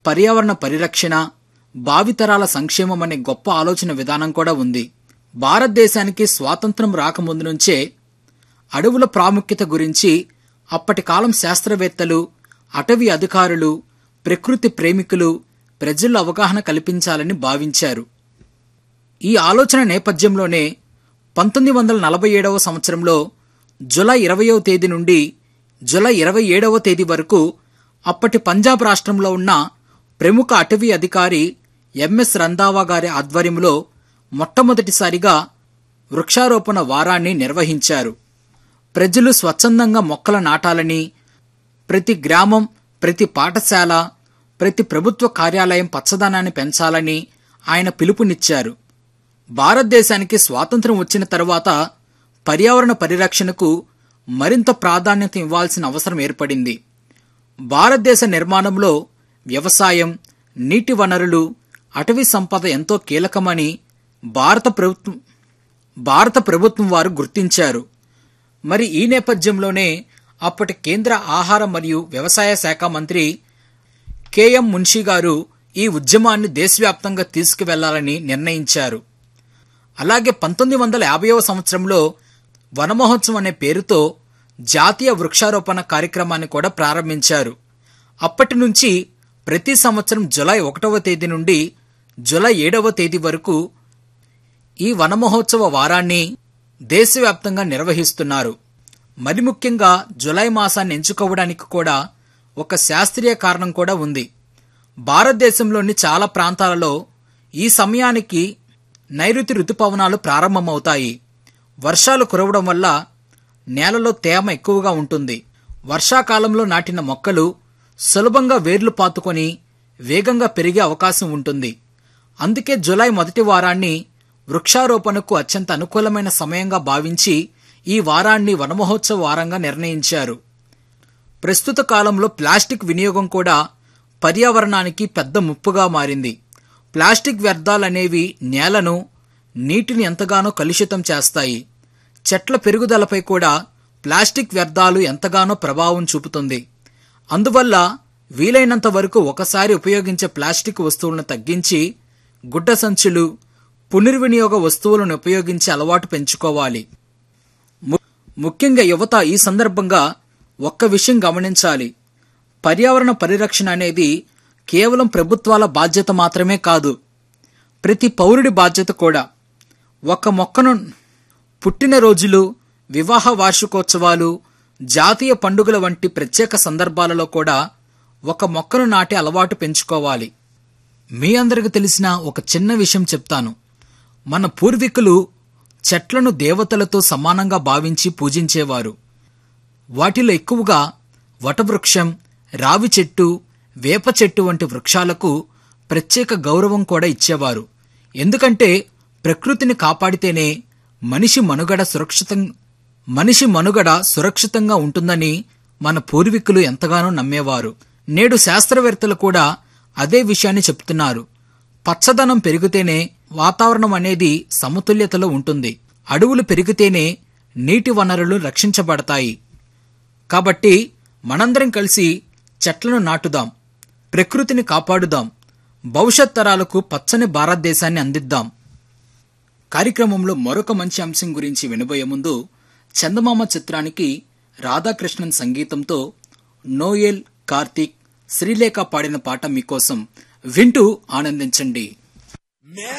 పర్యావరణ పరిరక్షణ భావితరాల సంక్షేమం అనే గొప్ప ఆలోచన విధానం కూడా ఉంది భారతదేశానికి స్వాతంత్రం రాకముందు నుంచే అడవుల ప్రాముఖ్యత గురించి అప్పటి కాలం శాస్త్రవేత్తలు అటవీ అధికారులు ప్రకృతి ప్రేమికులు ప్రజల్లో అవగాహన కల్పించాలని భావించారు ఈ ఆలోచన నేపథ్యంలోనే పంతొమ్మిది వందల నలభై ఏడవ సంవత్సరంలో జులై ఇరవయవ తేదీ నుండి జులై ఇరవై ఏడవ తేదీ వరకు అప్పటి పంజాబ్ రాష్ట్రంలో ఉన్న ప్రముఖ అటవీ అధికారి ఎంఎస్ రంధావా గారి ఆధ్వర్యంలో మొట్టమొదటిసారిగా వృక్షారోపణ వారాన్ని నిర్వహించారు ప్రజలు స్వచ్ఛందంగా మొక్కలు నాటాలని ప్రతి గ్రామం ప్రతి పాఠశాల ప్రతి ప్రభుత్వ కార్యాలయం పచ్చదనాన్ని పెంచాలని ఆయన పిలుపునిచ్చారు భారతదేశానికి స్వాతంత్రం వచ్చిన తరువాత పర్యావరణ పరిరక్షణకు మరింత ప్రాధాన్యత ఇవ్వాల్సిన అవసరం ఏర్పడింది భారతదేశ నిర్మాణంలో వ్యవసాయం నీటి వనరులు అటవీ సంపద ఎంతో కీలకమని భారత ప్రభుత్వం భారత ప్రభుత్వం వారు గుర్తించారు మరి ఈ నేపథ్యంలోనే అప్పటి కేంద్ర ఆహార మరియు వ్యవసాయ శాఖ మంత్రి కెఎం మున్షి గారు ఈ ఉద్యమాన్ని దేశవ్యాప్తంగా తీసుకువెళ్లాలని నిర్ణయించారు అలాగే పంతొమ్మిది వందల యాభైవ సంవత్సరంలో వనమహోత్సవం అనే పేరుతో జాతీయ వృక్షారోపణ కార్యక్రమాన్ని కూడా ప్రారంభించారు అప్పటి నుంచి ప్రతి సంవత్సరం జులై ఒకటవ తేదీ నుండి జులై ఏడవ తేదీ వరకు ఈ వనమహోత్సవ వారాన్ని దేశవ్యాప్తంగా నిర్వహిస్తున్నారు మరి ముఖ్యంగా జులై మాసాన్ని ఎంచుకోవడానికి కూడా ఒక శాస్త్రీయ కారణం కూడా ఉంది భారతదేశంలోని చాలా ప్రాంతాలలో ఈ సమయానికి నైరుతి రుతుపవనాలు ప్రారంభమవుతాయి వర్షాలు కురవడం వల్ల నేలలో తేమ ఎక్కువగా ఉంటుంది వర్షాకాలంలో నాటిన మొక్కలు సులభంగా వేర్లు పాతుకొని వేగంగా పెరిగే అవకాశం ఉంటుంది అందుకే జులై మొదటి వారాన్ని వృక్షారోపణకు అత్యంత అనుకూలమైన సమయంగా భావించి ఈ వారాన్ని వనమహోత్సవ వారంగా నిర్ణయించారు ప్రస్తుత కాలంలో ప్లాస్టిక్ వినియోగం కూడా పర్యావరణానికి పెద్ద ముప్పుగా మారింది ప్లాస్టిక్ వ్యర్థాలనేవి నేలను నీటిని ఎంతగానో కలుషితం చేస్తాయి చెట్ల పెరుగుదలపై కూడా ప్లాస్టిక్ వ్యర్థాలు ఎంతగానో ప్రభావం చూపుతుంది అందువల్ల వీలైనంత వరకు ఒకసారి ఉపయోగించే ప్లాస్టిక్ వస్తువులను తగ్గించి గుడ్డ సంచులు పునర్వినియోగ వస్తువులను ఉపయోగించే అలవాటు పెంచుకోవాలి ము- ముఖ్యంగా యువత ఈ సందర్భంగా ఒక్క విషయం గమనించాలి పర్యావరణ పరిరక్షణ అనేది కేవలం ప్రభుత్వాల బాధ్యత మాత్రమే కాదు ప్రతి పౌరుడి బాధ్యత కూడా ఒక మొక్కను పుట్టినరోజులు వివాహ వార్షికోత్సవాలు జాతీయ పండుగల వంటి ప్రత్యేక సందర్భాలలో కూడా ఒక మొక్కను నాటే అలవాటు పెంచుకోవాలి మీ అందరికి తెలిసిన ఒక చిన్న విషయం చెప్తాను మన పూర్వీకులు చెట్లను దేవతలతో సమానంగా భావించి పూజించేవారు వాటిలో ఎక్కువగా వటవృక్షం రావి చెట్టు వేప చెట్టు వంటి వృక్షాలకు ప్రత్యేక గౌరవం కూడా ఇచ్చేవారు ఎందుకంటే ప్రకృతిని కాపాడితేనే మనిషి మనుగడ సురక్షితం మనిషి మనుగడ సురక్షితంగా ఉంటుందని మన పూర్వీకులు ఎంతగానో నమ్మేవారు నేడు శాస్త్రవేత్తలు కూడా అదే విషయాన్ని చెప్తున్నారు పచ్చదనం పెరిగితేనే వాతావరణం అనేది సమతుల్యతలో ఉంటుంది అడవులు పెరిగితేనే నీటి వనరులు రక్షించబడతాయి కాబట్టి మనందరం కలిసి చెట్లను నాటుదాం ప్రకృతిని కాపాడుదాం భవిష్యత్ తరాలకు పచ్చని భారతదేశాన్ని అందిద్దాం కార్యక్రమంలో మరొక మంచి అంశం గురించి వినబోయే ముందు చందమామ చిత్రానికి రాధాకృష్ణన్ సంగీతంతో నోయల్ కార్తీక్ శ్రీలేఖ పాడిన పాట మీకోసం వింటూ ఆనందించండి